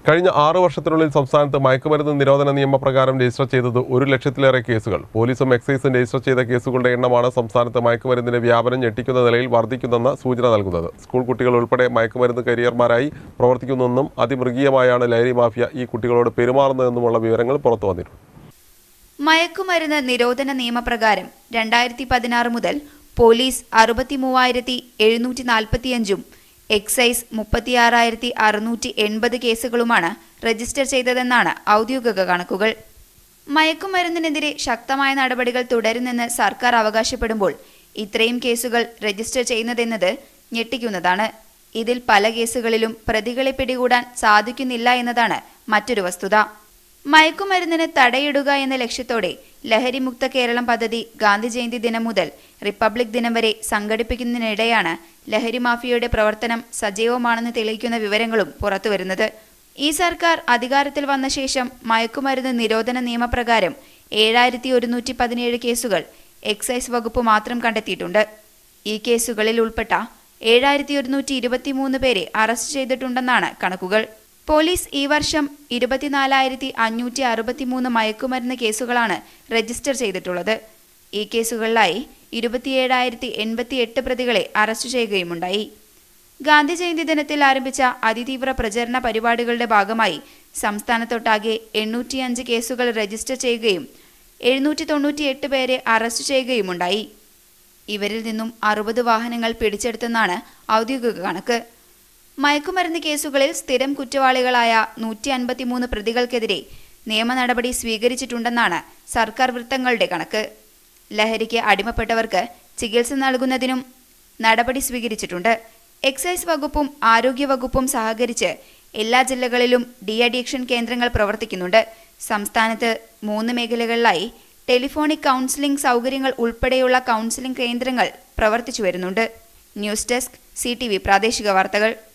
കഴിഞ്ഞ ആറ് വർഷത്തിനുള്ളിൽ സംസ്ഥാനത്ത് മയക്കുമരുന്ന് നിരോധന നിയമപ്രകാരം രജിസ്റ്റർ ചെയ്തത് ഒരു ലക്ഷത്തിലേറെ കേസുകൾ പോലീസും എക്സൈസും രജിസ്റ്റർ ചെയ്ത കേസുകളുടെ എണ്ണമാണ് സംസ്ഥാനത്ത് മയക്കുമരുന്നിന്റെ വ്യാപനം ഞെട്ടിക്കുന്ന നിലയിൽ വർദ്ധിക്കുന്നെന്ന് സൂചന നൽകുന്നത് സ്കൂൾ കുട്ടികൾ ഉൾപ്പെടെ മയക്കുമരുന്ന് കരിയർമാരായി പ്രവർത്തിക്കുന്നെന്നും അതിമൃഗീയമായാണ് ലഹരി മാഫിയ ഈ കുട്ടികളോട് പെരുമാറുന്നതെന്നുമുള്ള വിവരങ്ങൾ പുറത്തു വന്നിട്ടുണ്ട് മയക്കുമരുന്ന് നിരോധന നിയമപ്രകാരം രണ്ടായിരത്തി പതിനാറ് മുതൽ പോലീസ് അറുപത്തി മൂവായിരത്തി എഴുന്നൂറ്റി നാൽപ്പത്തിയഞ്ചും എക്സൈസ് മുപ്പത്തിയാറായിരത്തി അറുന്നൂറ്റി എൺപത് കേസുകളുമാണ് രജിസ്റ്റർ ചെയ്തതെന്നാണ് ഔദ്യോഗിക കണക്കുകൾ മയക്കുമരുന്നിനെതിരെ ശക്തമായ നടപടികൾ തുടരുന്നെന്ന് സർക്കാർ അവകാശപ്പെടുമ്പോൾ ഇത്രയും കേസുകൾ രജിസ്റ്റർ ചെയ്യുന്നതെന്നത് ഞെട്ടിക്കുന്നതാണ് ഇതിൽ പല കേസുകളിലും പ്രതികളെ പിടികൂടാൻ സാധിക്കുന്നില്ല എന്നതാണ് മറ്റൊരു വസ്തുത മയക്കുമരുന്നിന് തടയിടുക എന്ന ലക്ഷ്യത്തോടെ ലഹരിമുക്ത കേരളം പദ്ധതി ഗാന്ധി ജയന്തി ദിനം മുതൽ റിപ്പബ്ലിക് ദിനം വരെ സംഘടിപ്പിക്കുന്നതിനിടെയാണ് ലഹരി മാഫിയയുടെ പ്രവർത്തനം സജീവമാണെന്ന് തെളിയിക്കുന്ന വിവരങ്ങളും പുറത്തുവരുന്നത് ഈ സർക്കാർ അധികാരത്തിൽ വന്ന ശേഷം മയക്കുമരുന്ന് നിരോധന നിയമപ്രകാരം ഏഴായിരത്തി ഒരുന്നൂറ്റി പതിനേഴ് കേസുകൾ എക്സൈസ് വകുപ്പ് മാത്രം കണ്ടെത്തിയിട്ടുണ്ട് ഈ കേസുകളിൽ ഉൾപ്പെട്ട ഏഴായിരത്തി ഒരുന്നൂറ്റി ഇരുപത്തിമൂന്ന് പേരെ അറസ്റ്റ് ചെയ്തിട്ടുണ്ടെന്നാണ് കണക്കുകൾ പോലീസ് ഈ വർഷം ഇരുപത്തിനാലായിരത്തി അഞ്ഞൂറ്റി അറുപത്തിമൂന്ന് മയക്കുമരുന്ന് കേസുകളാണ് രജിസ്റ്റർ ചെയ്തിട്ടുള്ളത് ഈ കേസുകളിലായി ഇരുപത്തിയേഴായിരത്തി എൺപത്തി എട്ട് പ്രതികളെ അറസ്റ്റ് ചെയ്യുകയുമുണ്ടായി ഗാന്ധി ജയന്തി ദിനത്തിൽ ആരംഭിച്ച അതിതീവ്ര പ്രചരണ പരിപാടികളുടെ ഭാഗമായി സംസ്ഥാനത്തൊട്ടാകെ എണ്ണൂറ്റിയഞ്ച് കേസുകൾ രജിസ്റ്റർ ചെയ്യുകയും എഴുന്നൂറ്റി തൊണ്ണൂറ്റിയെട്ട് പേരെ അറസ്റ്റ് ചെയ്യുകയുമുണ്ടായി ഇവരിൽ നിന്നും അറുപത് വാഹനങ്ങൾ പിടിച്ചെടുത്തെന്നാണ് ഔദ്യോഗിക കണക്ക് മയക്കുമരുന്ന് കേസുകളിൽ സ്ഥിരം കുറ്റവാളികളായ നൂറ്റി അൻപത്തിമൂന്ന് പ്രതികൾക്കെതിരെ നിയമ നടപടി സ്വീകരിച്ചിട്ടുണ്ടെന്നാണ് സർക്കാർ വൃത്തങ്ങളുടെ കണക്ക് ലഹരിക്ക് അടിമപ്പെട്ടവർക്ക് ചികിത്സ നൽകുന്നതിനും നടപടി സ്വീകരിച്ചിട്ടുണ്ട് എക്സൈസ് വകുപ്പും ആരോഗ്യ വകുപ്പും സഹകരിച്ച് എല്ലാ ജില്ലകളിലും ഡി അഡിക്ഷൻ കേന്ദ്രങ്ങൾ പ്രവർത്തിക്കുന്നുണ്ട് സംസ്ഥാനത്ത് മൂന്ന് മേഖലകളിലായി ടെലിഫോണിക് കൗൺസിലിംഗ് സൗകര്യങ്ങൾ ഉൾപ്പെടെയുള്ള കൗൺസിലിംഗ് കേന്ദ്രങ്ങൾ പ്രവർത്തിച്ചു വരുന്നുണ്ട് ന്യൂസ് ഡെസ്ക് സി പ്രാദേശിക വാർത്തകൾ